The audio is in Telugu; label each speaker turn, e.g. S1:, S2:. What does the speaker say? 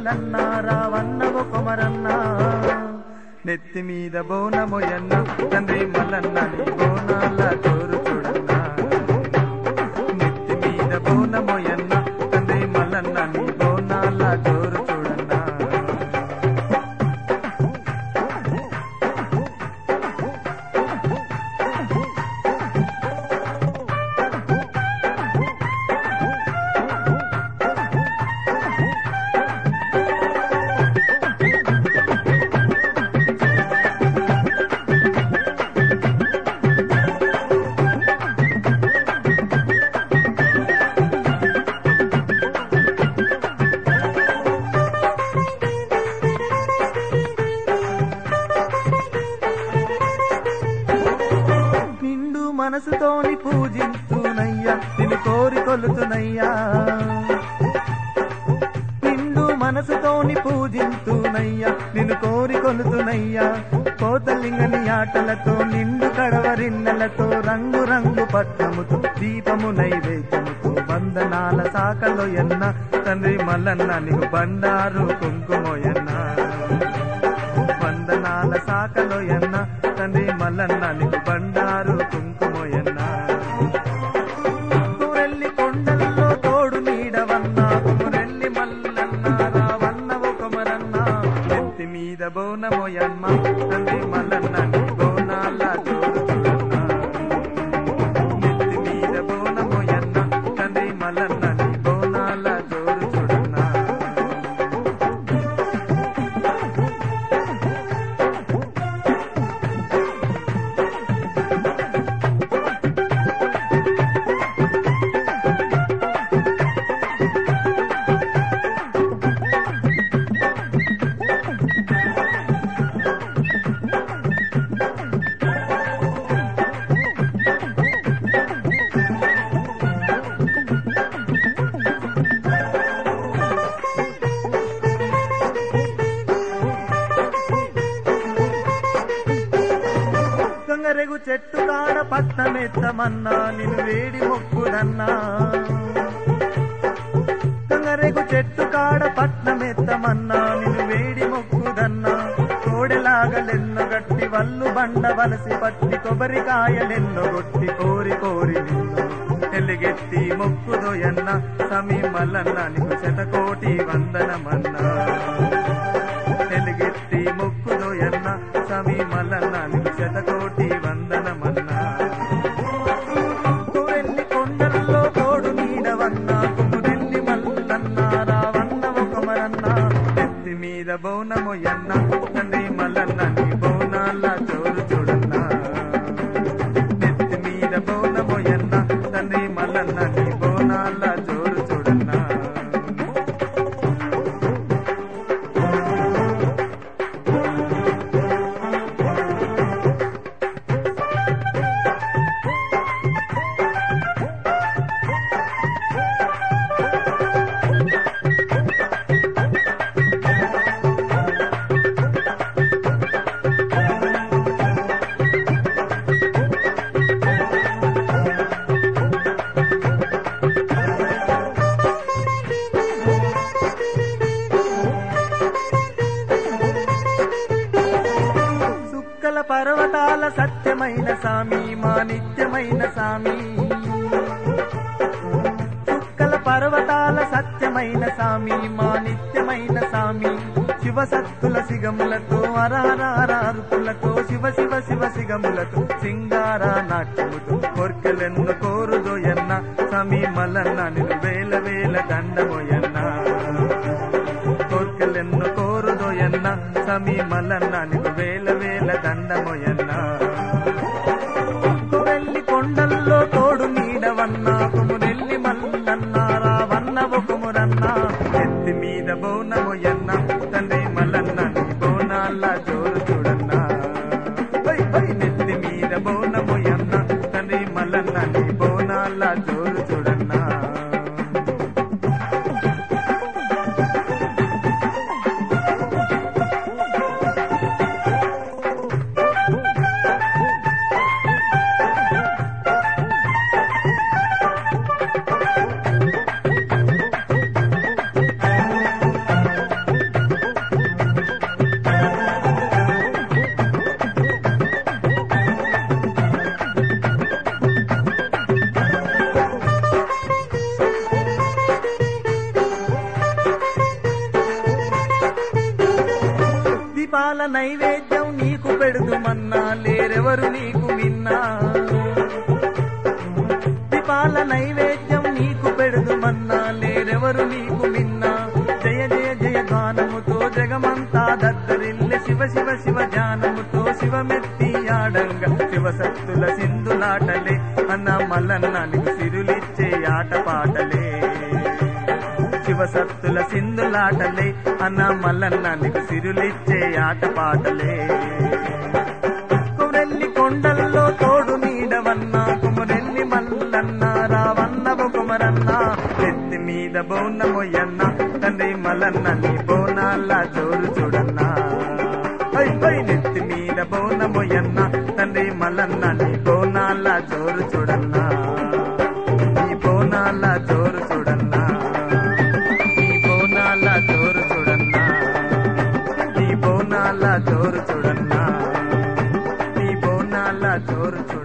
S1: మల్లన్న రావన్నవు కొమరన్న నెత్తి మీద బోనమోయన్న తండ్రి మల్లన్న నీ బోనాల తోరు చూడన్నా నెత్తి మీద బోనమోయన్న తండ్రి మల్లన్న నీ బోనాల తోరు చూడన్నా నిండు మనసుతోని పూజించునయ్యా నిన్ను కోరి కొలుతునయ్యా నిండు మనసుతోని పూజించునయ్యా నిన్ను కోరి కొలుతునయ్యా కోతలింగని ఆటలతో నిండు కడవరిన్నెలతో రంగు రంగు పట్నముతో దీపము నైవేద్యముతో వందనాల సాకలో ఎన్న తండ్రి మల్లన్న నీకు బండారు కుంకుమోయన్న వందనాల సాకలో ఎన్న తండ్రి మల్లన్న నీకు బండారు కుంకుమోయన్న కురెల్లి కొండల్లో తోడు నీడవన్న కురెల్లి మల్లన్న రావన్న కొమరన్న ఎత్తి మీద బోనమోయమ్మ తండ్రి మల్లన్న నీ బోనాల తోడు చూడన్న ఎత్తి మీద బోనమోయన్న తండ్రి మల్లన్న నీ బోనాల జోరు చూడన్నా గంగరెగు చెట్టు కాడ పట్నమెత్తమన్నా నిన్ను వేడి మొక్కుదన్నా గంగరెగు చెట్టు కాడ పట్నమెత్తమన్నా నిన్ను వేడి మొక్కుదన్నా కోడెలాగలెన్నో గట్టి వల్లు బండ వలసి పట్టి కొబ్బరికాయలెన్నో గొట్టి కోరి కోరి నిన్ను ఎలుగెత్తి మొక్కుదోయన్న సమీ మల్లన్న నీకు శతకోటి వందనమన్నా తెలుగెత్తి మొక్కుదో ఎన్న సమీ మల్లన్న నీకు శతకోటి వందనమన్నా కురెల్లి కొండల్లో తోడు నీడవన్న కుమురెల్లి మల్లన్న రావన్న ఒకమరన్న ఎత్తి మీద బౌనమొయ్యన్న తండ్రి మల్లన్న నీ బౌనాల చోరు చూడన్న ఎత్తి మీద బౌనమొయ్యన్న తండ్రి మల్లన్న నీ బౌనాల చోరు చూడన్నా సుక్కల పర్వతాల సత్యమైన సామి మా నిత్యమైన సామి సుక్కల పర్వతాల సత్యమైన సామి మా నిత్యమైన సామి శివ సత్తుల సిగములతో అరారారుపులతో శివ శివ శివ సిగములతో సింగార నాట్యముతో కోర్కెలెన్ను కోరుదో ఎన్న సమీ మల్లన్న నిన్ను వేల వేల దండమోయన్న కోర్కెలెన్ను కోరుదో ఎన్న సమీ మల్లన్న నీకు వేల వేల దండమోయన్న వెళ్ళి కొండల్లో తోడు నీడవన్న కుమురెల్లి మల్లన్న రావన్న ఒకమురన్న ఎత్తి మీద బోనమోయన్న తండ్రి మల్లన్న నీ బోనాల జోరు చూడన్నా హై, హై, నెత్తి మీద బోనమోయన్న తండ్రి మల్లన్న నీ బోనాల జోరు చూడన్నా దీపాల నైవేద్యం నీకు పెడుదుమన్నా లేరెవరు నీకు మిన్నా దీపాల నైవేద్యం నీకు పెడుదుమన్నా లేరెవరు నీకు మిన్నా జయ జయ జయ గానముతో జగమంతా దద్దరిల్లె శివ శివ శివ ధ్యానముతో శివమెత్తి ఆడంగ శివసత్తుల సింధులాటలే అన్న మల్లన్న నీకు సిరులిచ్చే ఆట పాటలే శివసత్తుల సింధులాటలే అన్న మల్లన్న నీకు సిరులిచ్చే ఆట పాటలే కురెల్లి కొండల్లో తోడు నీడవన్న కుమరెల్లి మల్లన్న రావన్న కుమరన్న ఎత్తి మీద బోనమొయ్యన్న తండ్రి మల్లన్న నీ బోనాల జోరు చూడన్నా పై పై నెత్తి మీద బోనమొయ్యన్న తండ్రి మల్లన్న నీ బోనాల జోరు చూడన్నా నీ బోనాల జోరు చూడన్నా నీ బోనాల జోరు చూడన్నా నీ బోనాల జోరు చూడన్నా నీ బోనాల జోరు చూడన్నా